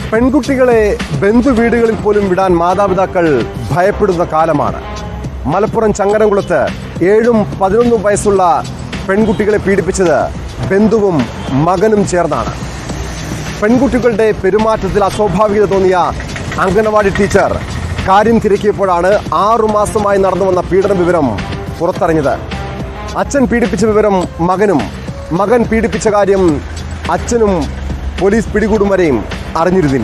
പെൺകുട്ടികളെ ബന്ധുവീടുകളിൽ പോലും വിടാൻ മാതാപിതാക്കൾ ഭയപ്പെടുന്ന കാലമാണ് മലപ്പുറം ചങ്ങരംകുളത്ത് ഏഴും പതിനൊന്നും വയസ്സുള്ള പെൺകുട്ടികളെ പീഡിപ്പിച്ചത് ബന്ധുവും മകനും ചേർന്നാണ് പെൺകുട്ടികളുടെ പെരുമാറ്റത്തിൽ അസ്വാഭാവികത തോന്നിയ അംഗനവാടി ടീച്ചർ കാര്യം തിരക്കിയപ്പോഴാണ് ആറു മാസമായി നടന്നു വന്ന പീഡന വിവരം പുറത്തറിഞ്ഞത് അച്ഛൻ പീഡിപ്പിച്ച വിവരം മകനും മകൻ പീഡിപ്പിച്ച കാര്യം അച്ഛനും പോലീസ് പിടികൂടും വരെയും അറിഞ്ഞിരുന്നില്ല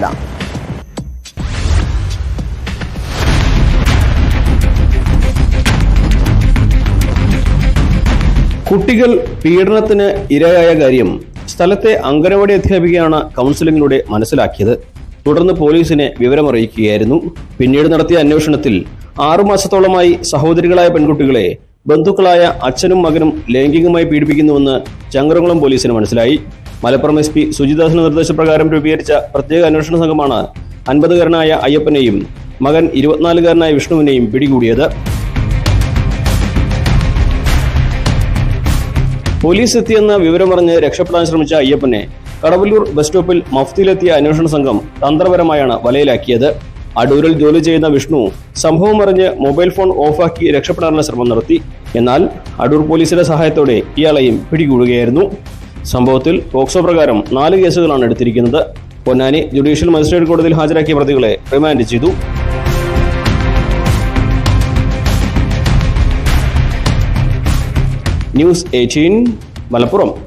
കുട്ടികൾ പീഡനത്തിന് ഇരയായ കാര്യം സ്ഥലത്തെ അംഗനവാടി അധ്യാപികയാണ് കൗൺസിലിംഗിലൂടെ മനസ്സിലാക്കിയത് തുടർന്ന് പോലീസിനെ വിവരമറിയിക്കുകയായിരുന്നു പിന്നീട് നടത്തിയ അന്വേഷണത്തിൽ ആറുമാസത്തോളമായി സഹോദരികളായ പെൺകുട്ടികളെ ബന്ധുക്കളായ അച്ഛനും മകനും ലൈംഗികമായി പീഡിപ്പിക്കുന്നുവെന്ന് ചങ്ങരംകുളം പോലീസിന് മനസ്സിലായി മലപ്പുറം എസ് പി സുജിദാസിന്റെ നിർദ്ദേശപ്രകാരം രൂപീകരിച്ച പ്രത്യേക അന്വേഷണ സംഘമാണ് അൻപതുകാരനായ അയ്യപ്പനെയും മകൻ ഇരുപത്തിനാലുകാരനായ വിഷ്ണുവിനെയും പിടികൂടിയത് പോലീസ് എത്തിയെന്ന വിവരമറിഞ്ഞ് രക്ഷപ്പെടാൻ ശ്രമിച്ച അയ്യപ്പനെ കടവല്ലൂർ ബസ് സ്റ്റോപ്പിൽ മഫ്തിയിലെത്തിയ അന്വേഷണ സംഘം തന്ത്രപരമായാണ് വലയിലാക്കിയത് അടൂരിൽ ജോലി ചെയ്യുന്ന വിഷ്ണു സംഭവം അറിഞ്ഞ് മൊബൈൽ ഫോൺ ഓഫാക്കി രക്ഷപ്പെടാനുള്ള ശ്രമം നടത്തി എന്നാൽ അടൂർ പോലീസിന്റെ സഹായത്തോടെ ഇയാളെയും പിടികൂടുകയായിരുന്നു സംഭവത്തിൽ പോക്സോ പ്രകാരം നാല് കേസുകളാണ് എടുത്തിരിക്കുന്നത് പൊന്നാനി ജുഡീഷ്യൽ മജിസ്ട്രേറ്റ് കോടതിയിൽ ഹാജരാക്കിയ പ്രതികളെ റിമാൻഡ് ചെയ്തു ന്യൂസ് എയ്റ്റീൻ മലപ്പുറം